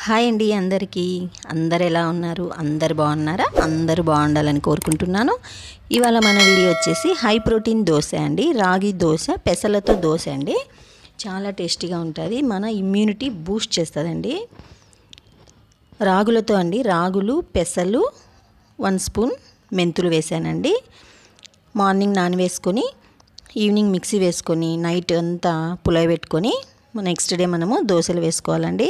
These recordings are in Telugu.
హాయ్ అండి అందరికీ అందరు ఎలా ఉన్నారు అందరు బాగున్నారా అందరూ బాగుండాలని కోరుకుంటున్నాను ఇవాళ మన వీడియో వచ్చేసి హై ప్రోటీన్ దోశ అండి రాగి దోశ పెసలతో దోశ అండి చాలా టేస్టీగా ఉంటుంది మన ఇమ్యూనిటీ బూస్ట్ చేస్తుందండి రాగులతో అండి రాగులు పెసలు వన్ స్పూన్ మెంతులు వేసానండి మార్నింగ్ నానవేసుకొని ఈవినింగ్ మిక్సీ వేసుకొని నైట్ అంతా పులయబెట్టుకొని నెక్స్ట్ డే మనము దోశలు వేసుకోవాలండి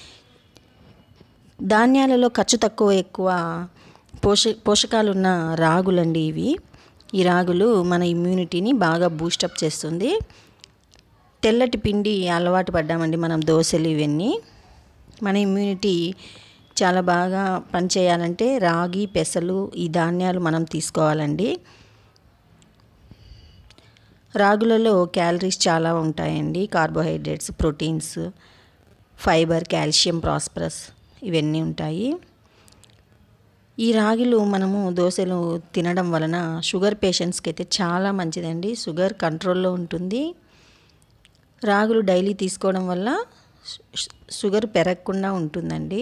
ధాన్యాలలో ఖర్చు తక్కువ ఎక్కువ పోష పోషకాలు ఉన్న రాగులండి ఇవి ఈ రాగులు మన ఇమ్యూనిటీని బాగా బూస్టప్ చేస్తుంది తెల్లటి పిండి అలవాటు పడ్డామండి మనం దోశలు ఇవన్నీ మన ఇమ్యూనిటీ చాలా బాగా పనిచేయాలంటే రాగి పెసలు ఈ ధాన్యాలు మనం తీసుకోవాలండి రాగులలో క్యాలరీస్ చాలా ఉంటాయండి carbohydrates proteins fibre calcium phosphorus ఇవన్నీ ఉంటాయి ఈ రాగిలు మనము దోశలు తినడం వలన షుగర్ పేషెంట్స్కి అయితే చాలా మంచిదండి షుగర్ కంట్రోల్లో ఉంటుంది రాగులు డైలీ తీసుకోవడం వల్ల షుగర్ పెరగకుండా ఉంటుందండి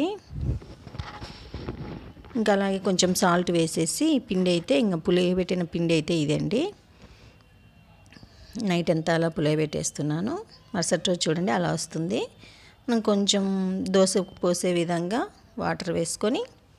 ఇంకా అలాగే కొంచెం సాల్ట్ వేసేసి పిండి అయితే ఇంకా పులియబెట్టిన పిండి అయితే ఇదండి నైట్ అంతా అలా పులియబెట్టేస్తున్నాను మరుసటి రోజు చూడండి అలా వస్తుంది మనం కొంచెం దోశ పోసే విధంగా వాటర్ వేసుకొని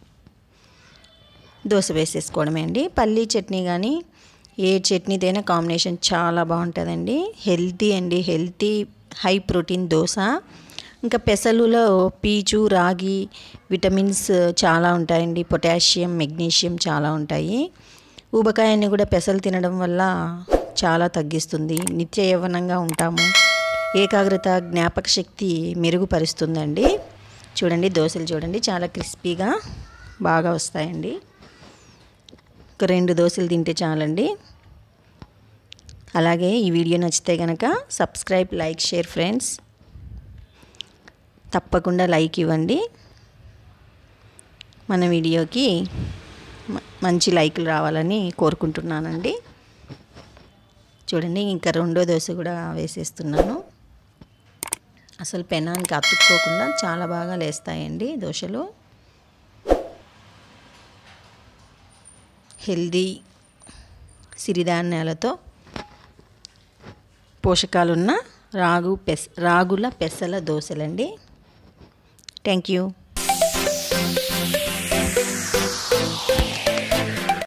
దోశ వేసేసుకోవడమే అండి పల్లీ చట్నీ కానీ ఏ చట్నీదైనా కాంబినేషన్ చాలా బాగుంటుందండి హెల్తీ అండి హెల్తీ హై ప్రోటీన్ దోశ ఇంకా పెసలులో పీచు రాగి విటమిన్స్ చాలా ఉంటాయండి పొటాషియం మెగ్నీషియం చాలా ఉంటాయి ఊబకాయాన్ని కూడా పెసలు తినడం వల్ల చాలా తగ్గిస్తుంది నిత్య యవ్వనంగా ఉంటాము ఏకాగ్రత జ్ఞాపక శక్తి మెరుగుపరుస్తుందండి చూడండి దోశలు చూడండి చాలా క్రిస్పీగా బాగా వస్తాయండి ఒక రెండు దోశలు తింటే చాలండి అలాగే ఈ వీడియో నచ్చితే కనుక సబ్స్క్రైబ్ లైక్ షేర్ ఫ్రెండ్స్ తప్పకుండా లైక్ ఇవ్వండి మన వీడియోకి మంచి లైక్లు రావాలని కోరుకుంటున్నానండి చూడండి ఇంకా రెండో దోశ కూడా వేసేస్తున్నాను అసలు పెనానికి అతుక్కోకుండా చాలా బాగా లేస్తాయండి దోశలు హెల్దీ సిరిధాన్యాలతో పోషకాలున్న రాగు పెస్ రాగుల పెసల దోశలండి థ్యాంక్ యూ